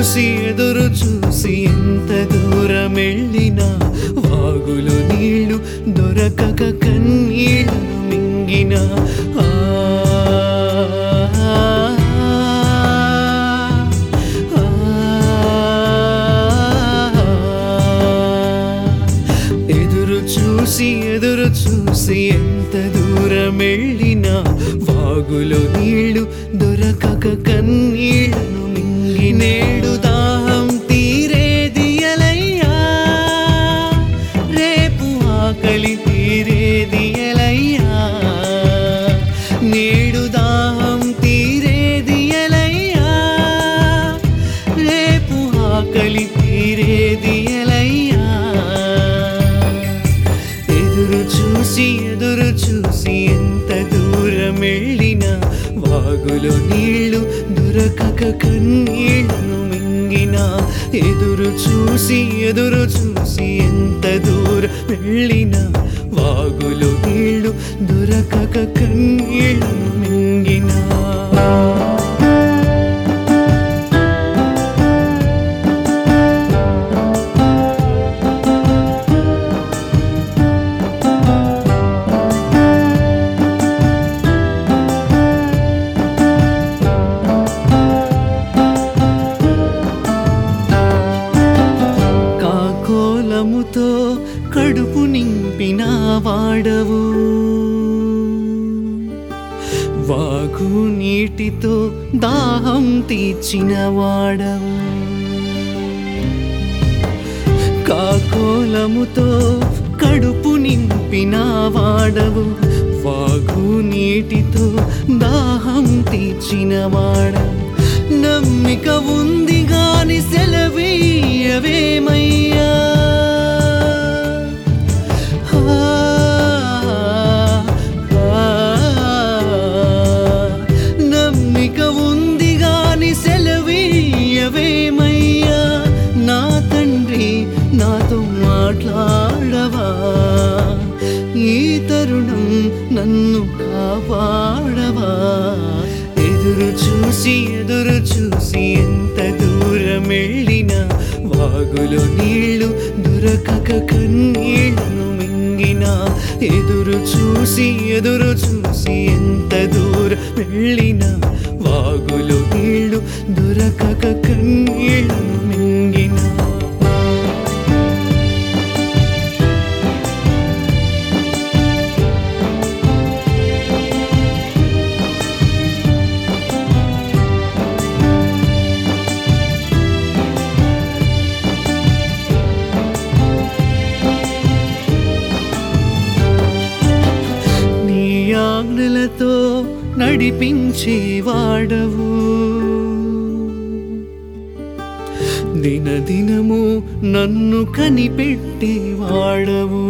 చూసి ఎదురు చూసి ఎంత దూరం వెళ్ళినా వాగులు నీళ్లు దొరకక కన్నీళ్లను మింగిన ఆ, ఆ, ఎదురు చూసి ఎదురు చూసి ఎంత దూరం వెళ్ళినా వాగులో నీళ్లు దొరకక కన్నీళ్లను మింగి నేడు దాహం తీరేది ఎలయ్యా రేపు ఆకలి తీరేది ఎలయ్యా నేడు దాహం తీరేది ఎలయ్యా రేపు ఆకలి తీరేది ఎలయ్యా ఎదురు చూసి ఎదురు చూసి ఎంత దూరం వెళ్ళినా వాగులో నీళ్లు దొరకక కన్నీళ్లను మింగిన ఎదురు చూసి ఎదురు చూసి ఎంత దూరం వెళ్ళినా వాగులో నీళ్లు దొరకక కన్నీళ్లను మింగినా కాకోలముతో కడుపు నింపిన వాడవు వాగు నీటితో దాహం తీర్చిన వాడవు కాకోలముతో కడుపు నింపిన వాడవు వాగు నీటితో దాహం తీర్చిన వాడవు నమ్మిక ఉంది గాని సెలవీయవేమయ్యా ఆ, ఆ, నమ్మిక ఉంది గాని సెలవీయవేమయ్యా నా తండ్రి నాతో మాట్లాడవా ఈ తరుణం నన్ను కాపాడవా ఎదురు చూసి ఎదురు చూసి ఎంత దూరం వెళ్ళినా వాగులో నీళ్లు దొరకక కన్నీళ్లను మింగిన ఎదురు చూసి ఎదురు చూసి ఎంత దూరం వెళ్ళినా వాగులో నీళ్లు దొరకక కన్నీళ్లను మింగినా నీ ఆజ్ఞలతో నడిపించేవాడవు దినదినము నన్ను కనిపెట్టేవాడవు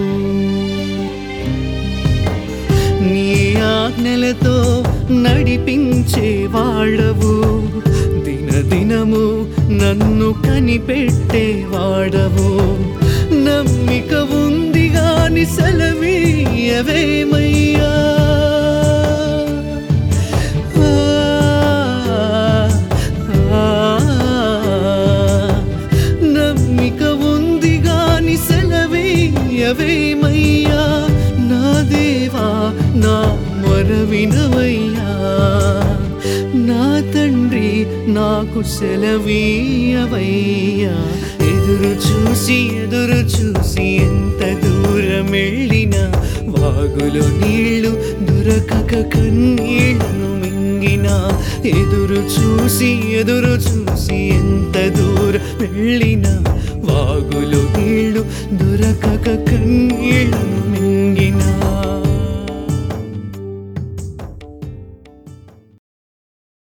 నీ ఆజ్ఞలతో నడిపించేవాడవు దినదినము నన్ను కనిపెట్టేవాడవు నమ్మిక ఉంది గాని సెలవీయవేమయ్యా ఆ, ఆ, నమ్మిక ఉంది గాని సెలవీయవేమయ్యా నా దేవా నా మొరవినవయ్యా నా తండ్రి నాకు సెలవీయవయ్యా ఎదురు చూసి ఎదురు చూసి ఎంత దూరం వెళ్ళినా వాగులో నీళ్లు దొరకక కన్నీళ్లను మింగిన ఎదురు చూసి ఎదురు చూసి ఎంత దూరం వెళ్ళినా వాగులో నీళ్లు దొరకక కన్నీళ్లను